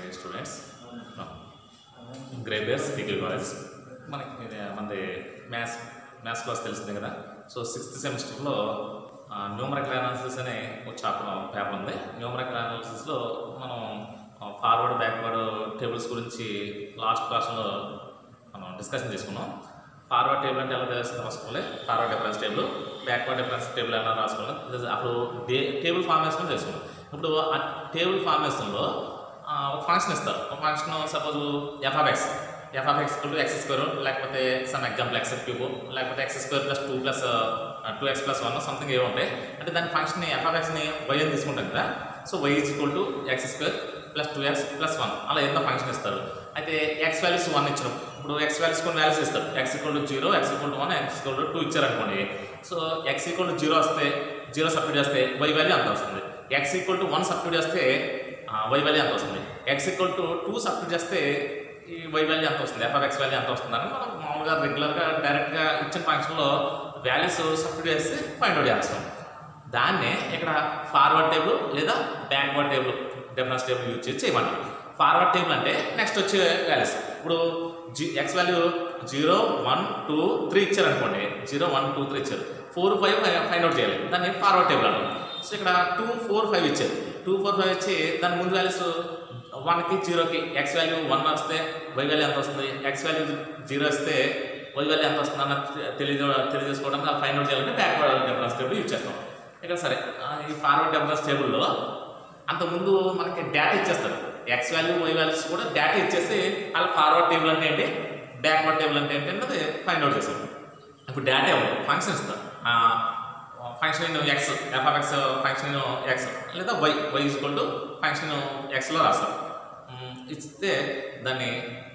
dear students Grey Bears degree college మనకి ఇది మనది మ్యాథ్స్ మ్యాథ్స్ క్లాస్ తెలిసిందే కదా సో సిక్స్త్ సెమిస్టర్లో న్యూమరికల్ అనాలిసిస్ అనే ఒక చాప్టర్ పేపర్ ఉంది న్యూమరికల్ అనాలిసిస్లో మనం ఫార్వర్డ్ బ్యాక్వర్డ్ టేబుల్స్ గురించి లాస్ట్ క్లాస్లో మనం డిస్కషన్ చేసుకున్నాం ఫార్వర్డ్ టేబుల్ అంటే ఎలా తెలుస్తుంది రాసుకోవాలి forward difference table backward difference table ఎలా రాసుకోవాలి ఇది అప్పుడు డే టేబుల్ ఫార్మేషన్ తెలుసుకున్నాం ఇప్పుడు ఆ టేబుల్ ఫార్మేషన్లో ఒక ఫంక్షన్ ఇస్తారు ఒక function suppose f of x f of x to x square లేకపోతే సమ్ ఎగ్జాంపుల్ ఎక్స్ క్యూబ్ లేకపోతే x square plus two plus two x plus one something ఏమి ఉంటాయి అంటే దాని ఫంక్షన్ని ఎఫ్ఆఫ్ఎక్స్ని వై అని తీసుకుంటాం కదా so y is equal to x square plus two x plus one అలా ఎన్నో ఫంక్షన్ ఇస్తారు అయితే ఎక్స్ వాల్యూస్ వన్ ఇచ్చారు ఇప్పుడు ఎక్స్ వాల్యూస్ కొన్ని వాల్యూస్ ఇస్తారు x equal to zero x equal to one x equal to two ఇచ్చారు అనుకోండి so x equal to zero వస్తే జీరో సబ్స్టిట్యూట్ చేస్తే వై వాల్యూ అంత వస్తుంది x equal to one substitute చేస్తే వై వాల్యూ ఎంత వస్తుంది x equal to two substitute చేస్తే ఈ వై వాల్యూ ఎంత వస్తుంది ఎఫ్ ఎక్స్ వాల్యూ ఎంత వస్తుంది అని మనం మామూలుగా రెగ్యులర్గా డైరెక్ట్గా ఇచ్చిన ఫంక్షన్లో వాల్యూస్ సబ్స్టిట్యూట్ చేస్తే ఫైండ్ అవుట్ చేస్తాం దాన్నే ఇక్కడ ఫార్వర్డ్ టేబుల్ లేదా backward table difference table use చేసి చేయమంటాం ఫార్వర్డ్ టేబుల్ అంటే నెక్స్ట్ వచ్చే వాల్యూస్ ఇప్పుడు జీ x value zero one two three ఇచ్చారు అనుకోండి జీరో వన్ టూ త్రీ ఇచ్చారు ఫోర్ ఫైవ్ ఫైండ్ అవుట్ చేయాలి దాన్ని ఫార్వర్డ్ టేబుల్ అంటాం సో ఇక్కడ టూ ఫోర్ ఫైవ్ ఇచ్చారు టూ ఫోర్ ఫైవ్ ఇచ్చి దాని ముందు వాల్యూస్ వన్కి జీరోకి ఎక్స్ వాల్యూ వన్ వస్తే వై వాల్యూ ఎంత వస్తుంది ఎక్స్ వాల్యూ జీరో వస్తే వై వాల్యూ ఎంత వస్తుంది అన్న తెలియదు తెలియజేసుకోవడానికి ఫైండ్ అవుట్ చేయాలంటే బ్యాక్వర్డ్ డిఫరెన్స్ టేబుల్ యూజ్ చేస్తాం ఇక్కడ సరే ఆ, ఈ ఫార్వర్డ్ డిఫరెన్స్ టేబుల్లో అంతకుముందు మనకి డేటా ఇచ్చేస్తారు ఎక్స్ వాల్యూ వై వాల్యూస్ కూడా డేటా ఇచ్చేసి అలా ఫార్వర్డ్ టేబుల్ అంటే ఏంటి బ్యాక్వర్డ్ టేబుల్ అంటే ఏంటి అన్నది ఫైండ్ అవుట్ చేస్తాం ఇప్పుడు డేటా ఇవ్వదు ఫంక్షన్ ఇస్తారు function x f x function x లేదా y y equal to function ఎక్స్లో రాస్తారు మ్, ఇస్తే దాన్ని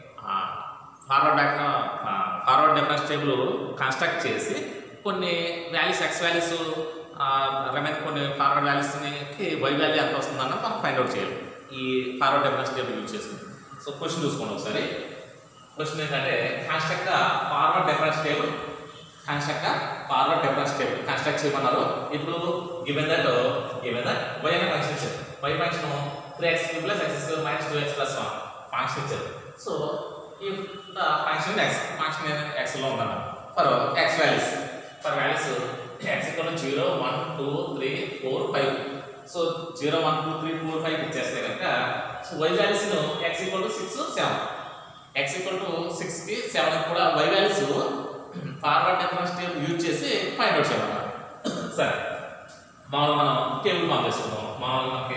forward back forward difference table construct చేసి కొన్ని వాల్యూస్ ఎక్స్ వాల్యూస్ రిమైన్ కొన్ని ఫార్వర్డ్ వాల్యూస్ని వై వాల్యూ ఎంత వస్తుందన్న మనం ఫైండ్ అవుట్ చేయాలి ఈ ఫార్వర్డ్ డిఫరెన్స్ టేబుల్ యూజ్ చేసుకుని సో క్వశ్చన్ చూసుకోండి ఒకసారి క్వశ్చన్ ఏంటంటే construct forward difference table construct forward difference table construct చేయమన్నారు ఇప్పుడు given that given that why అనే ఫంక్షన్ ఇచ్చారు y function three x cube plus x square minus two x plus one function ఇచ్చారు so ఈ function x function ఎక్స్లో ఉందన్న for x values for values x ఇక్కడ zero one two three four five so zero one two three four five ఇచ్చేస్తే కనుక so y values x equal to six seven x equal to సిక్స్కి seven కూడా y values forward difference table use చేసి find out చేయాలన్నమాట సరే మామూలుగా మనం table form చేసుకుందాం మామూలుగా మనకి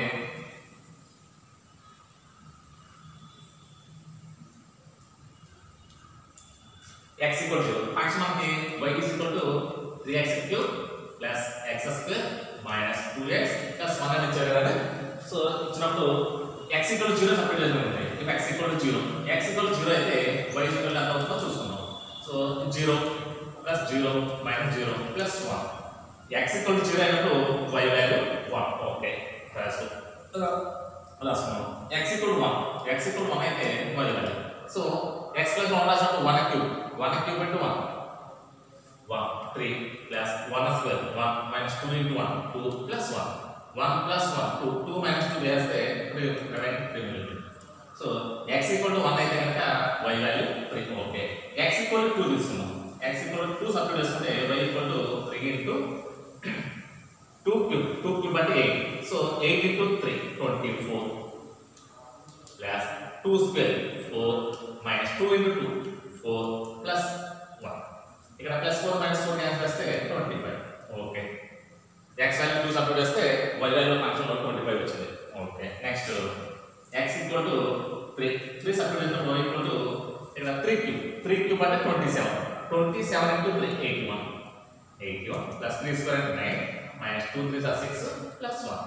ఎక్స్ ఈక్వల్ టు ఫంక్షన్ మనకి y is equal to three x cube plus x square minus two x plus one అని ఇచ్చారు కదా సో ఇచ్చినప్పుడు ఎక్స్ ఈక్వల్ జీరో సపరేట్ చేసుకుంటే ఇప్పుడు x equal to zero x equal zero అయితే y equal ఎంత అవుతుందో చూసుకుందాం so zero plus zero minus zero plus one x equal zero అయినప్పుడు y value one okay plus రాసుకున్నాం x equal one x equal one అయితే y value so x plus one రాసినప్పుడు one cube one cube into one one three plus one square one minus two into one two plus one one plus one two two minus two వేస్తే three remain three మిగిలింది so x equal to one అయితే కనుక y value three okay x equal to two తీసుకున్నాం x equal to two substitute చేసుకుంటే y equal to three into two cube two cube అంటే eight so eight into three twenty four plus two square four minus two into two four plus one ఇక్కడ plus four minus four cancel చేస్తే twenty five okay X value two substitute చేస్తే y value ఫంక్షన్లో twenty five వచ్చింది okay next x equal to three three substitute చేసిన y equal to ఇక్కడ three cube three cube అంటే twenty seven twenty seven into three eighty one eighty one plus three square అంటే nine minus two three sir six plus one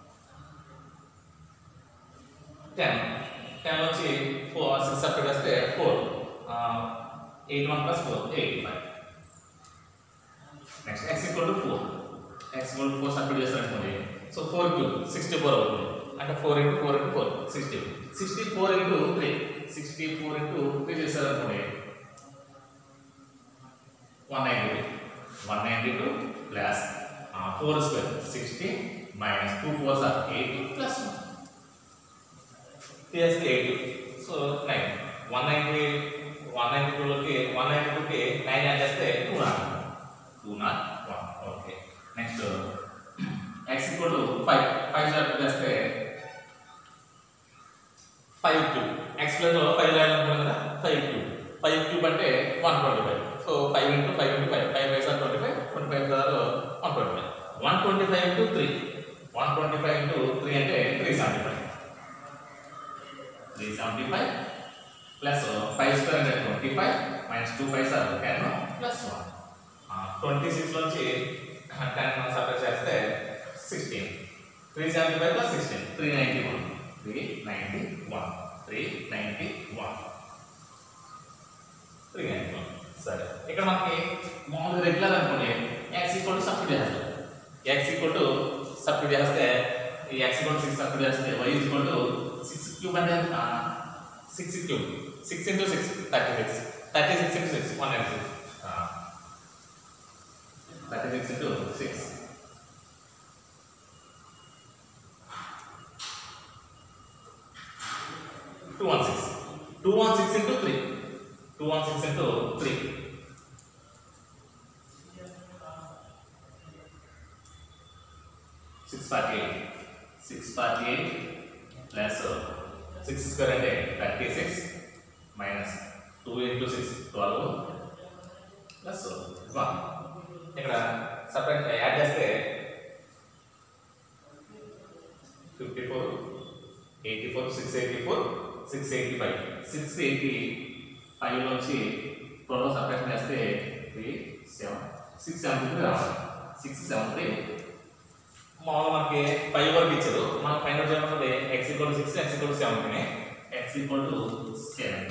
ten ten వచ్చి four six substitute చేస్తే four eight one plus four eighty five next x equal to four X equal to four substitute చేస్తారనుకోండి so four cube sixty four అవుతుంది అంటే four into four into four sixty sixty four into three sixty four into three చేశారనుకోండి one ninety two one ninety two plus four square sixty minus two four sir eighty plus one three ఎస్కి eight so nine one ninety one ninety టూలోకి one ninety టూకి nine add చేస్తే two not two not one okay next x equal to five five job చేస్తే five cube x plus five రాయాలనుకున్నాం కదా five cube five cube అంటే one twenty five so five into five into five five five sir twenty five twenty five sir one twenty five one twenty five into three one twenty five into three అంటే three seventy five three seventy five plus five square అంటే twenty five minus two five sir ten plus one twenty సిక్స్లోంచి ten separate చేస్తే sixteen three seventy five plus sixteen three ninety one three ninety one three ninety one three ninety one సరే ఇక్కడ మనకి మామూలుగా regular అనుకోండి x equal to substitute చేస్తాం x equal to substitute చేస్తే ఈ x equal to six substitute చేస్తే y equal to six cube అంటే six cube six into six thirty six thirty six into six one nine six thirty six into six two one six two one six into three two one six into three six forty eight six forty eight plus six square అంటే thirty six minus two into six twelve plus one ఇక్కడ separate add చేస్తే fifty four eighty four six eighty four six eighty five six eighty five నుంచి twelve separation చేస్తే three seven six seven three రావాలి six seven three మామూలు మనకి five వరకు ఇచ్చారు మనం ఫైండ్ అవుట్ చేయమంటే x equal six x equal seven x equal to seven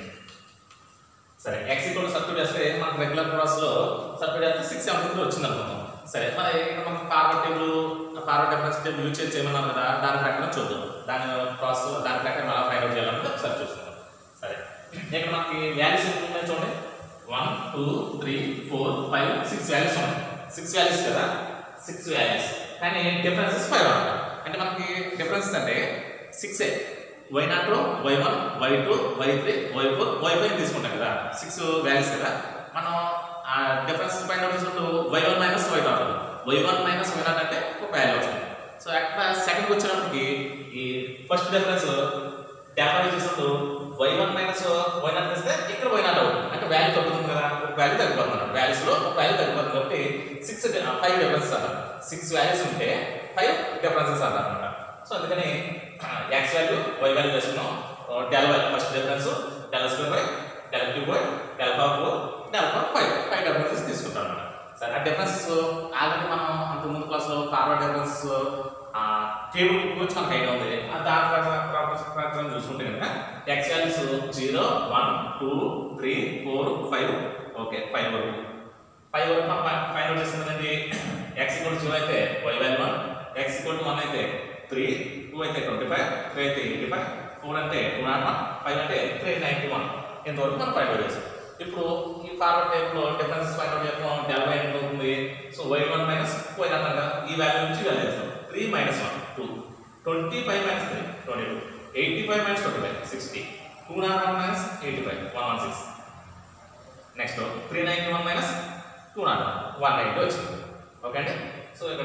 సరే ఎక్స్ ఈక్వల్ సబ్స్టిట్యూట్ చేస్తే మనకు రెగ్యులర్ ప్రాసెస్లో సబ్స్టిట్యూట్ చేస్తే సిక్స్ సెవెన్ త్రీ వచ్చింది అనుకుందాం సరే మరి ఇక్కడ మనం forward table forward difference table use చేసి చేయమన్నాం కదా దాని ప్రకారం చూద్దాం దాని ప్రాసెస్ దాని ప్రకారం ఎలా ఫైండ్ అవుట్ చేయాలంటే ఒకసారి చూస్తున్నాం సరే ఇక్కడ మనకి వాల్యూస్ ఎంత ఉన్నాయి చూడండి one two three four five six values ఉన్నాయి సిక్స్ వాల్యూస్ కదా సిక్స్ వాల్యూస్ కానీ డిఫరెన్సెస్ ఫైవ్ అన్నమాట అంటే మనకి డిఫరెన్సెస్ అంటే six y not y one y two y three y four y five తీసుకుంటాం కదా సిక్స్ వాల్యూస్ కదా మనం ఆ డిఫరెన్స్ ఫైండ్ అవుట్ చేసినప్పుడు y one minus y not y one minus y not అంటే ఒక వాల్యూ వస్తుంది సో అక్కడ సెకండ్కి వచ్చినప్పటికి ఈ ఫస్ట్ డిఫరెన్స్ డెవలప్ చేసినప్పుడు y one minus y not ఇస్తే ఇక్కడ వై నాట్ అవుతుంది అంటే వాల్యూ తగ్గుతుంది కదా ఒక వాల్యూ తగ్గిపోతుంది వాల్యూస్ లో ఒక వాల్యూ తగ్గిపోతుంది కాబట్టి సిక్స్ ఫైవ్ డిఫరెన్సెస్ అన్నారు సిక్స్ వాల్యూస్ ఉంటే ఫైవ్ డిఫరెన్సెస్ అన్నారు అనమాట సో అందుకని ఎక్స్ వాల్యూ వై వాల్యూ వేసుకున్నాం del value first difference del square by del cube by del power four del power five five differences తీసుకుంటాం అనమాట సరే ఆ డిఫరెన్సెస్ ఆల్రెడీ మనం అంత ముందు క్లాస్లో ఫార్వర్డ్ డిఫరెన్సెస్ టేబుల్ గురించి మనకు ఐడియా ఉంది ఆ దాని ప్రకారం ప్రాపర్స్ ప్రకారం చూసుకుంటే కనుక x values zero one two three four five okay five వరకు ఫైవ్ వరకు మనం ఫైవ్ అవుట్ చేస్తుందండి ఎక్స్ ఈక్వల్ జీరో అయితే y value one x equal to one అయితే త్రీ టూ అయితే ట్వంటీ ఫైవ్ త్రీ అయితే ఎయిటీ ఫైవ్ ఫోర్ అంటే two not one five అంటే త్రీ నైంటీ వన్ ఇంతవరకు మనం ఫైవ్ అవుట్ చేస్తాం ఇప్పుడు ఈ ఫార్వర్డ్ టైప్లో డిఫరెన్సెస్ ఫైండ్ అవుట్ చేస్తాం డెబ్బై ఎంత అవుతుంది so y one minus y not అనగా ఈ వాల్యూ నుంచి వాల్యూ చేస్తాం three minus one two twenty five minus three twenty two eighty five minus twenty five sixty two not one minus eighty five one one six next three ninety one minus two not one one ninety వచ్చింది okay అండి so ఇక్కడ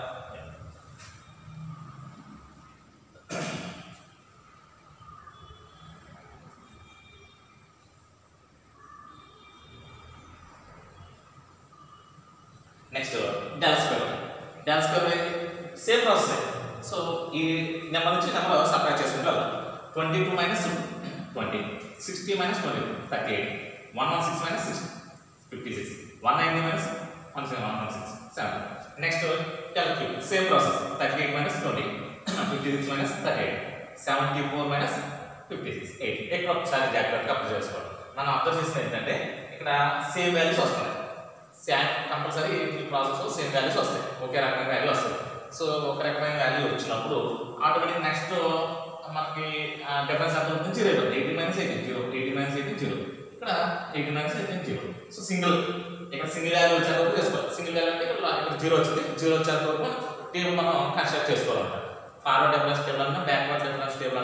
next del square del square same process so ఈ number నుంచి number separate చేసుకుంటూ వెళ్దాం twenty two minus twenty sixty minus twenty thirty eight one one six minus six fifty six one ninety minus one seven one one six seven next del cube same process thirty eight minus twenty fifty six minus thirty eight seventy four minus fifty six eight ఇక్కడ ఒకసారి జాగ్రత్తగా apply చేసుకోవాలి మనం observe చేసిన ఏంటంటే ఇక్కడ same values వస్తున్నాయి same compulsory ఈ ప్రాసెస్లో సేమ్ వాల్యూస్ వస్తాయి ఒకే రకమైన వాల్యూ వస్తుంది సో ఒక రకమైన వాల్యూ వచ్చినప్పుడు ఆటోమేటిక్ నెక్స్ట్ మనకి డిఫరెన్స్ ఎంత ఉంటుంది zero eighty minus eighty zero eighty minus eighty zero ఇక్కడ eighty minus eighty zero so single ఇక్కడ సింగిల్ వాల్యూ వచ్చేంత వరకు చేసుకోవాలి సింగిల్ వాల్యూ అంటే ఇక్కడ ఇక్కడ జీరో వచ్చింది జీరో వచ్చేంత వరకు టేబుల్ మనం కన్స్ట్రక్ట్ చేసుకోవాలన్నమాట ఫార్వర్డ్ డిఫరెన్స్ టేబుల్ అన్నా బ్యాక్వర్డ్ డిఫరెన్స్ టేబుల్ అన్నా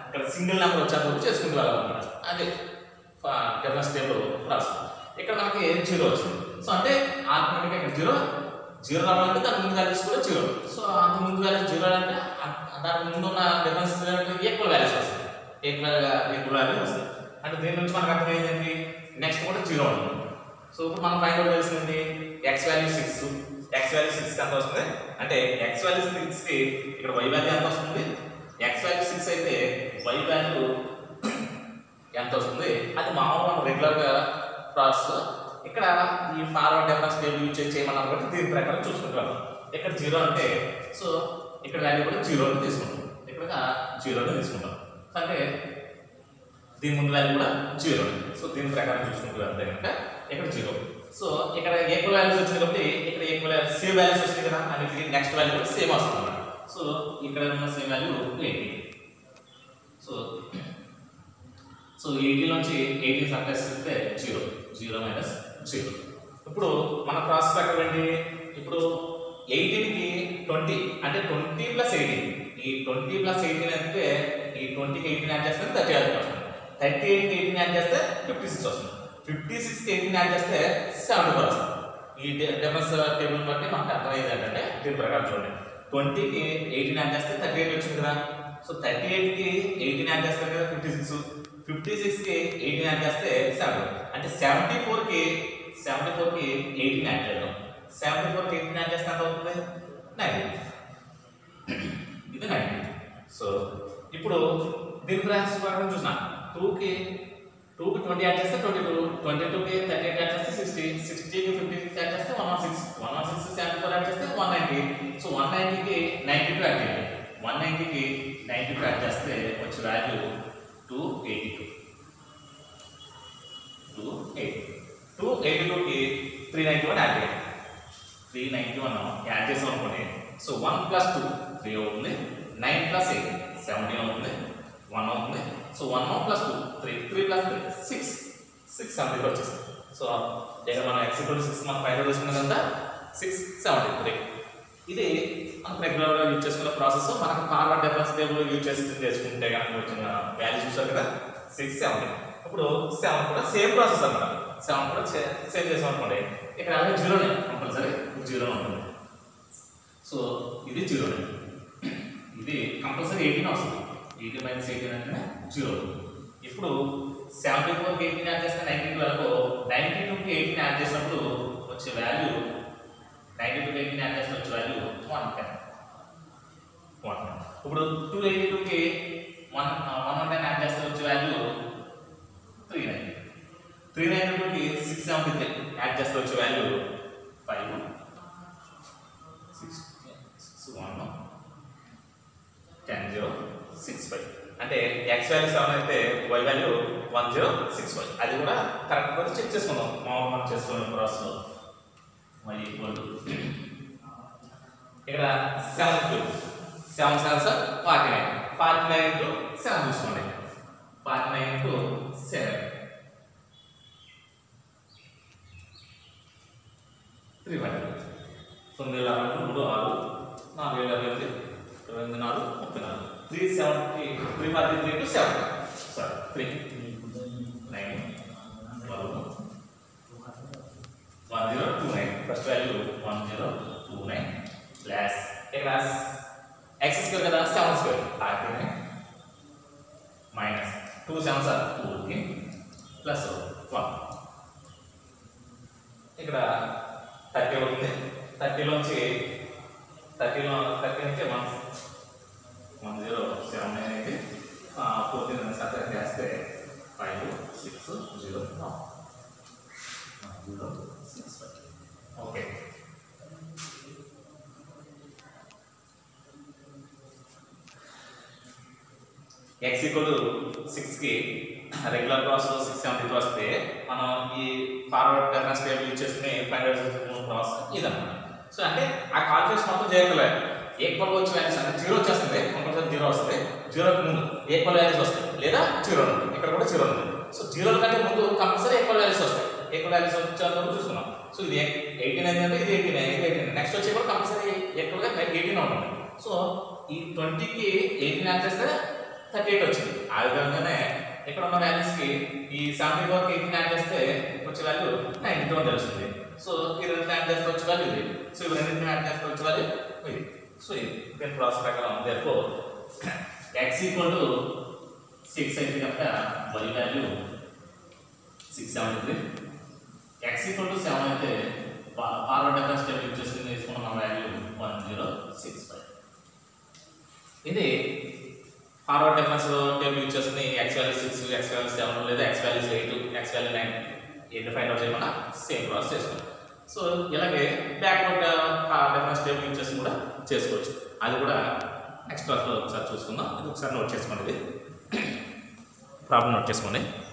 ఇక్కడ సింగిల్ నెంబర్ వచ్చేంత వరకు చేసుకుంటూ వెళ్ళాలన్నమాట అదే డిఫరెన్స్ టేబుల్ ప్రాసెస్ ఇక్కడ మనకి జీరో వచ్చింది సో అంటే ఆటోమేటిక్గా ఇక్కడ జీరో జీరో రావాలంటే దాని ముందు వాల్యూస్ కూడా జీరో సో అంత ముందు వాల్యూస్ జీరో అంటే ఆ- దాని ముందు ఉన్న డిఫరెన్స్ ఈక్వల్ వాల్యూస్ వస్తాయి ఈక్వల్ ఈక్వల్ వాల్యూస్ వస్తాయి అంటే దీని నుంచి మనకు అర్థం ఏంటంటే నెక్స్ట్ కూడా జీరో ఉంటుంది సో ఇప్పుడు మనం ఫైండ్ అవుట్ చేసింది x value six x value six ఎంత వస్తుంది అంటే ఎక్స్ వాల్యూ సిక్స్ కి ఇక్కడ వై వాల్యూ ఎంత వస్తుంది ఎక్స్ వాల్యూ సిక్స్ అయితే వై వాల్యూ ఎంత వస్తుంది అది మామూలుగా మనం రెగ్యులర్గా ప్రాసెస్ ఇక్కడ ఈ ఫార్వర్డ్ డిఫరెన్స్ టేబుల్ యూజ్ చేసి చేయమన్నారు కాబట్టి దీని ప్రకారం చూసుకుంటాం ఇక్కడ జీరో అంటే సో ఇక్కడ వాల్యూ కూడా జీరోని తీసుకుంటాం ఇక్కడ జీరోని తీసుకుంటాం అంటే దీని ముందు వాల్యూ కూడా జీరో సో దీని ప్రకారం చూసుకుంటూ వెళ్తే కనుక ఇక్కడ జీరో సో ఇక్కడ ఈక్వల్ వాల్యూస్ వచ్చింది కాబట్టి ఇక్కడ ఈక్వల్ సేమ్ వాల్యూస్ వచ్చింది కదా అనేది నెక్స్ట్ వాల్యూ కూడా సేమ్ వస్తుంది అన్నమాట సో ఇక్కడ ఉన్న same value eighty so so eighty నుంచి ఎయిటీ సబ్ట్రాక్ట్ చేస్తే జీరో జీరో మైనస్ జీరో ఇప్పుడు మన ప్రాసెస్ ప్రకారం ఏంటి ఇప్పుడు ఎయిటీన్కి ట్వంటీ అంటే ట్వంటీ ప్లస్ ఎయిటీన్ ఈ ట్వంటీ ప్లస్ ఎయిటీన్ అంటే ఈ ట్వంటీకి ఎయిటీన్ యాడ్ చేస్తే థర్టీ ఎయిట్ వస్తుంది థర్టీ ఎయిట్కి ఎయిటీన్ యాడ్ చేస్తే ఫిఫ్టీ సిక్స్ వస్తుంది ఫిఫ్టీ సిక్స్కి ఎయిటీన్ యాడ్ చేస్తే సెవెంటీ ఫోర్ వస్తుంది ఈ డిఫరెన్స్ టేబుల్ బట్టి మనకు అర్థమయ్యేది ఏంటంటే దీని ప్రకారం చూడండి ట్వంటీకి ఎయిటీన్ యాడ్ చేస్తే థర్టీ ఎయిట్ వచ్చింది కదా సో థర్టీ ఎయిట్కి ఎయిటీన్ యాడ్ చేస్తే కదా ఫిఫ్టీ సిక్స్ ఫిఫ్టీ సిక్స్కి ఎయిటీన్ యాడ్ చేస్తే సెవెంటీ అంటే సెవెంటీ ఫోర్కి సెవెంటీ ఫోర్కి ఎయిటీన్ యాడ్ చేద్దాం సెవెంటీ ఫోర్కి ఎయిటీన్ యాడ్ చేస్తే ఎంత అవుతుంది నైన్టీ ఇది నైన్టీ సో ఇప్పుడు దీని ప్రాసెస్ ప్రకారం చూసిన టూకి టూకి ట్వంటీ యాడ్ చేస్తే ట్వంటీ టూ ట్వంటీ టూకి థర్టీ ఎయిట్ యాడ్ చేస్తే సిక్స్టీ సిక్స్టీకి ఫిఫ్టీ సిక్స్ యాడ్ చేస్తే one one six one one six seventy four add చేస్తే వన్ నైంటీ సో వన్ నైంటీకి నైంటీ టూ యాడ్ చేయండి వన్ నైంటీకి నైంటీ టూ యాడ్ చేస్తే వచ్చే value two eighty two two eighty two eighty టూకి three ninety one add చేయండి three ninety one add చేసాం అనుకోండి so one plus two three అవుతుంది నైన్ ప్లస్ ఎయిట్ సెవెంటీన్ అవుతుంది వన్ అవుతుంది so one plus two three three plus three six six seventy వచ్చేస్తుంది so ఇక్కడ మనం ఎక్స్ ఈక్వల్ సిక్స్ మనం ఫైవ్ చేసుకున్నదంతా సిక్స్ సెవెంటీ త్రీ ఇది మనం రెగ్యులర్గా యూజ్ చేసుకునే ప్రాసెస్ మనకు ఫార్వర్డ్ డిఫరెన్స్ టేబుల్ యూజ్ చేసి చేసుకుంటే కనుక వచ్చిన వాల్యూ చూసారు కదా సిక్స్ సెవెంటీ ఇప్పుడు సెవెన్ కూడా సేమ్ ప్రాసెస్ అన్నమాట సెవెన్ కూడా సేమ్ చేసాం అనుకోండి ఇక్కడ అలాగే జీరోనే కంపల్సరీ జీరో ఉంటుంది సో ఇది జీరోనే ఇది కంపల్సరీ ఎయిటీన్ వస్తుంది ఎయిటీన్ మైనస్ ఎయిటీన్ అంటే జీరో ఇప్పుడు సెవెంటీ ఫోర్కి ఎయిటీన్ యాడ్ చేస్తే నైన్టీ టూ వరకు నైన్టీ టూకి ఎయిటీన్ యాడ్ చేసినప్పుడు వచ్చే వాల్యూ నైన్టీ టూకి ఎయిటీన్ యాడ్ చేస్తే వచ్చే వాల్యూ వన్ టెన్ వన్ ఇప్పుడు టూ ఎయిటీ టూకి one one one ten add చేస్తే వచ్చే value three ninety three ninety టూకి సిక్స్ సెవెంటీ త్రీ యాడ్ చేస్తే వచ్చే value five six six one ten zero six five అంటే ఎక్స్ వాల్యూ సెవెన్ అయితే y value one zero six five అది కూడా correct కూడా చెక్ చేసుకుందాం మామూలు మనం చేసుకునే ప్రాసెస్లో వై ఈక్వల్ టు ఇక్కడ seven two seven seven sir forty nine forty nine into seven చూసుకోండి forty nine into seven three hundred తొమ్మిది వేల అరవై మూడు ఆరు నాలుగు వేల అరవై ఎనిమిది ఇరవై ఎనిమిది నాలుగు ముప్పై నాలుగు three seventy three forty three to seven sorry three nine twelve one zero two nine first value one zero two nine plus ఇక్కడ ఎక్స్ స్క్వేర్ కదా seven square thirty nine minus two seven sir fourteen plus one ఇక్కడ thirty అవుతుంది థర్టీలోంచి థర్టీలో thirty నుంచి one one zero seven nine అయితే fourteen separate చేస్తే five six zero zero six five okay x equal సిక్స్కి regular process six సెవెంటీకి వస్తే మనం ఈ ఫార్వర్డ్ రెఫరెన్స్ టేబుల్ యూజ్ చేసుకుని ఫైండ్ అవుట్ ప్రాసెస్ ఇదన్నమాట సో అంటే ఆ కాల్కులేషన్ మొత్తం చేయగలరు ఈక్వల్ వచ్చి వాల్యూస్ అంటే జీరో వచ్చేస్తుంది కంపల్సరీ జీరో వస్తుంది జీరోకి ముందు ఈక్వల్ వాల్యూస్ వస్తాయి లేదా జీరో ఉంటుంది ఇక్కడ కూడా జీరో ఉంటుంది సో జీరో కంటే ముందు కంపల్సరీ ఈక్వల్ వాల్యూస్ వస్తాయి ఈక్వల్ వాల్యూస్ వచ్చేందుకు చూస్తున్నాం సో ఇది ఎయిటీన్ అయిందంటే ఇది ఎయిటీన్ ఇది ఎయిటీన్ నెక్స్ట్ వచ్చి కూడా కంపల్సరీ ఈక్వల్గా ఎయిటీన్ ఉంటుంది సో ఈ ట్వంటీకి ఎయిటీన్ యాడ్ చేస్తే థర్టీ ఎయిట్ వచ్చింది ఆ విధంగానే ఇక్కడ ఉన్న వాల్యూస్కి ఈ సెవెంటీ ఫోర్కి ఎయిటీన్ యాడ్ చేస్తే వచ్చే వాల్యూ నైన్టీ టూ అని తెలుస్తుంది సో ఈ రెండు యాడ్ చేస్తే వచ్చే వాల్యూ ఇది సో ఇవి రెండింటిని యాడ్ చేస్తే వచ్చే వాల్యూ ఇది సో ఇది దీని ప్రాసెస్ ప్రకారం therefore x equal to six అయితే కనుక y value six seventy three x equal to seven అయితే ఫార్వర్డ్ డిఫరెన్స్ స్టెప్ యూజ్ చేసుకుని తీసుకున్న value one zero six five ఇది ఫార్వర్డ్ డిఫరెన్స్ టేబుల్ యూజ్ చేసుకుని x value six x value seven లేదా x value eight x value nine eight find out చేయమన్నా same process చేసుకోండి so ఇలాగే backward difference table use చేసి కూడా చేసుకోవచ్చు అది కూడా నెక్స్ట్ క్లాస్లో ఒకసారి చూసుకుందాం ఇది ఒకసారి నోట్ చేసుకోండి ఇది ప్రాబ్లం నోట్ చేసుకోండి